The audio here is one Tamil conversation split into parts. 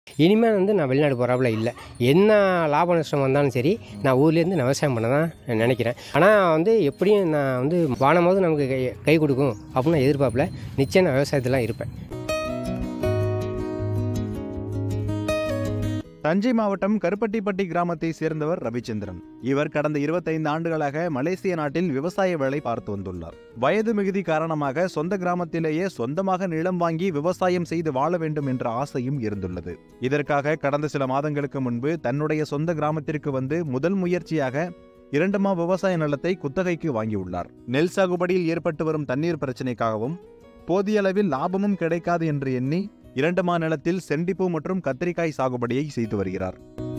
இனிமேல் வந்து நான் வெளிநாடு போகிறாப்புல இல்லை என்ன லாப நஷ்டம் வந்தாலும் சரி நான் ஊர்லேருந்து நான் விவசாயம் பண்ண தான் நினைக்கிறேன் ஆனால் வந்து எப்படியும் நான் வந்து வானமாவது நமக்கு கை கை கொடுக்கும் அப்படின்னு நான் எதிர்பார்ப்பில் நிச்சயம் நான் விவசாயத்தில் இருப்பேன் தஞ்சை மாவட்டம் கருப்பட்டிப்பட்டி கிராமத்தை சேர்ந்தவர் ரவிச்சந்திரன் இவர் கடந்த 25 ஆண்டுகளாக மலேசிய நாட்டில் விவசாய வேலை பார்த்து வந்துள்ளார் வயது மிகுதி காரணமாக சொந்த கிராமத்திலேயே சொந்தமாக நிலம் வாங்கி விவசாயம் செய்து வாழ வேண்டும் என்ற ஆசையும் இருந்துள்ளது இதற்காக கடந்த சில மாதங்களுக்கு முன்பு தன்னுடைய சொந்த கிராமத்திற்கு வந்து முதல் முயற்சியாக இரண்டுமா விவசாய நிலத்தை குத்தகைக்கு வாங்கியுள்ளார் நெல் சாகுபடியில் ஏற்பட்டு வரும் தண்ணீர் பிரச்சினைக்காகவும் போதிய அளவில் லாபமும் கிடைக்காது என்று எண்ணி இரண்டுமா நிலத்தில் செண்டிப்பூ மற்றும் கத்திரிக்காய் சாகுபடியை செய்து வருகிறார்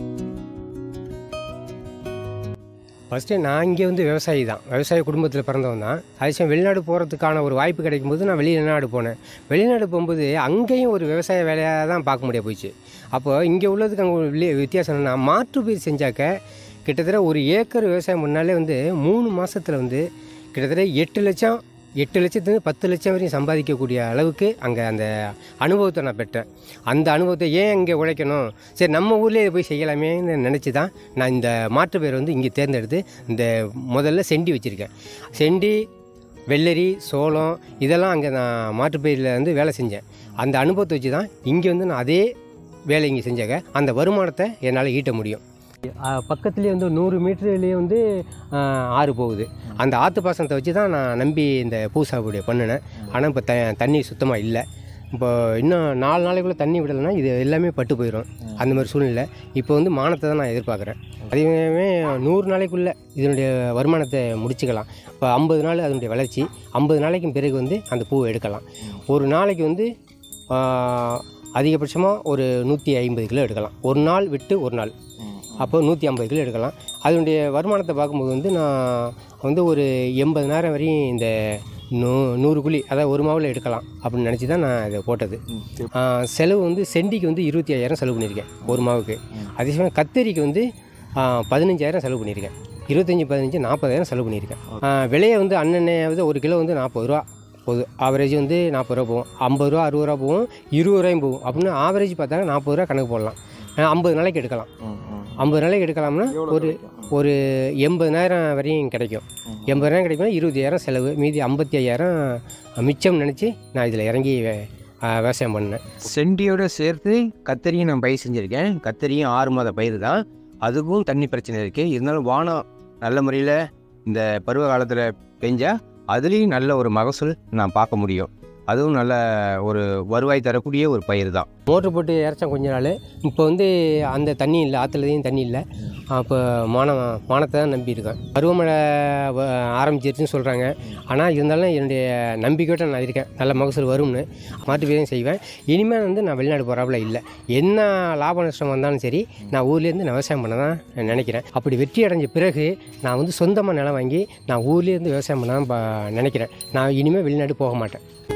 ஃபஸ்ட்டு நான் இங்கே வந்து விவசாயி தான் விவசாய குடும்பத்தில் பிறந்தவன் தான் அதிசயம் வெளிநாடு போகிறதுக்கான ஒரு வாய்ப்பு கிடைக்கும்போது நான் வெளிநாடு போனேன் வெளிநாடு போகும்போது அங்கேயும் ஒரு விவசாய வேலையாக தான் பார்க்க முடியாது போயிடுச்சு அப்போ இங்கே உள்ளதுக்கு அங்கே ஒரு விளி- வித்தியாசம் என்னன்னா மாற்று பயிர் செஞ்சாக்க கிட்டத்தட்ட ஒரு ஏக்கர் விவசாயம் பண்ணாலே வந்து மூணு மாதத்தில் வந்து கிட்டத்தட்ட எட்டு லட்சம் எட்டு லட்சத்துலேருந்து பத்து லட்சம் வரையும் சம்பாதிக்கக்கூடிய அளவுக்கு அங்கே அந்த அனுபவத்தை நான் பெற்றேன் அந்த அனுபவத்தை ஏன் இங்கே உழைக்கணும் சரி நம்ம ஊர்லேயே போய் செய்யலாமேன்னு நினச்சி தான் நான் இந்த மாற்று பயிரை வந்து இங்கே தேர்ந்தெடுத்து இந்த முதல்ல செண்டி வச்சுருக்கேன் செண்டி வெள்ளரி சோளம் இதெல்லாம் அங்கே நான் மாற்றுப்பயிரில் வந்து வேலை செஞ்சேன் அந்த அனுபவத்தை வச்சு தான் இங்கே வந்து நான் அதே வேலை இங்கே செஞ்சாங்க அந்த வருமானத்தை என்னால் ஈட்ட முடியும் பக்கத்துலேயே வந்து நூறு மீட்டர்லேயே வந்து ஆ, ஆறு போகுது அந்த ஆற்று பாசனத்தை வச்சு தான் நான் நம்பி இந்த பூ சாகுபடி பண்ணினேன் ஆனால் இப்போ த தண்ணி சுத்தமாக இல்லை இப்போ இன்னும் நாலு நாளைக்குள்ளே தண்ணி விடலைன்னா இது எல்லாமே பட்டு போயிடும் அந்த மாதிரி சூழ்நிலை இப்போ வந்து மானத்தை தான் நான் எதிர்பார்க்குறேன் அதுவே நூறு நாளைக்குள்ளே இதனுடைய வருமானத்தை முடிச்சுக்கலாம் இப்போ ஐம்பது நாள் அதனுடைய வளர்ச்சி ஐம்பது நாளைக்கும் பிறகு வந்து அந்த பூவை எடுக்கலாம் ஒரு நாளைக்கு வந்து அதிகபட்சமாக ஒரு நூற்றி ஐம்பது கிலோ எடுக்கலாம் ஒரு நாள் விட்டு ஒரு நாள் அப்போ நூற்றி ஐம்பது கிலோ எடுக்கலாம் அதனுடைய வருமானத்தை பார்க்கும்போது வந்து நான் வந்து ஒரு எண்பதுனாயிரம் வரையும் இந்த நூ நூறு குழி அதாவது ஒரு மாவில் எடுக்கலாம் அப்படின்னு நினச்சி தான் நான் இதை போட்டது ஆ, செலவு வந்து செண்டிக்கு வந்து இருபத்தி ஐயாயிரம் செலவு பண்ணியிருக்கேன் ஒரு மாவுக்கு அதே சமயம் கத்தரிக்கு வந்து ஆ, பதினஞ்சாயிரம் செலவு பண்ணியிருக்கேன் இருபத்தஞ்சி பதினஞ்சு நாற்பதாயிரம் செலவு பண்ணியிருக்கேன் ஆ, விலையை வந்து அன்னன்னையாவது ஒரு கிலோ வந்து நாற்பது ரூபா போகுது ஆவரேஜ் வந்து நாற்பது ரூபா போகும் ஐம்பது ரூபா அறுபது ரூபா போகும் இருபது ரூபாயும் போகும் அப்படின்னு ஆவரேஜ் பார்த்தாங்க நாற்பது ரூபா கணக்கு போடலாம் ஆ, ஐம்பது நாளைக்கு எடுக்கலாம் ஐம்பது நாளைக்கு எடுக்கலாம்னா ஒரு ஒரு எண்பதுனாயிரம் வரையும் கிடைக்கும் எண்பதாயிரம் கிடைக்கும்னா இருபதாயிரம் செலவு மீதி ஐம்பத்தி ஐயாயிரம் மிச்சம் நினச்சி நான் இதில் இறங்கி வே- ஆ, விவசாயம் பண்ணேன் செண்டியோட சேர்த்து கத்தரியும் நான் பயிர் செஞ்சுருக்கேன் கத்தரியும் ஆறு மாத பயிர் தான் அதுக்கும் தண்ணி பிரச்சனை இருக்குது இருந்தாலும் வானம் நல்ல முறையில் இந்த பருவ காலத்தில் பெஞ்சா அதுலேயும் நல்ல ஒரு மகசூல் நான் பார்க்க முடியும் அதுவும் நல்ல ஒரு வருவாய் தரக்கூடிய ஒரு பயிர் தான் மோட்ரு போட்டு இறச்சேன் கொஞ்ச நாள் இப்போ வந்து அந்த தண்ணி இல்லை ஆற்றுலதையும் தண்ணி இல்லை அப்போ மானம் மானத்தை தான் நம்பியிருக்கேன் பருவமழை வ- ஆரம்பிச்சிருச்சுன்னு சொல்கிறாங்க ஆனால் இருந்தாலும் என்னுடைய நம்பிக்கையோட நான் இருக்கேன் நல்ல மகசூல் வரும்னு மாட்டு பயிரையும் செய்வேன் இனிமேல் வந்து நான் வெளிநாடு போகிறாப்புல இல்லை என்ன லாப நஷ்டம் வந்தாலும் சரி நான் ஊர்லேருந்து நான் விவசாயம் பண்ண தான் நினைக்கிறேன் அப்படி வெற்றி அடைஞ்ச பிறகு நான் வந்து சொந்தமாக நிலம் வாங்கி நான் ஊர்லேருந்து விவசாயம் பண்ண தான் ப- நினைக்கிறேன் நான் இனிமேல் வெளிநாடு போக மாட்டேன்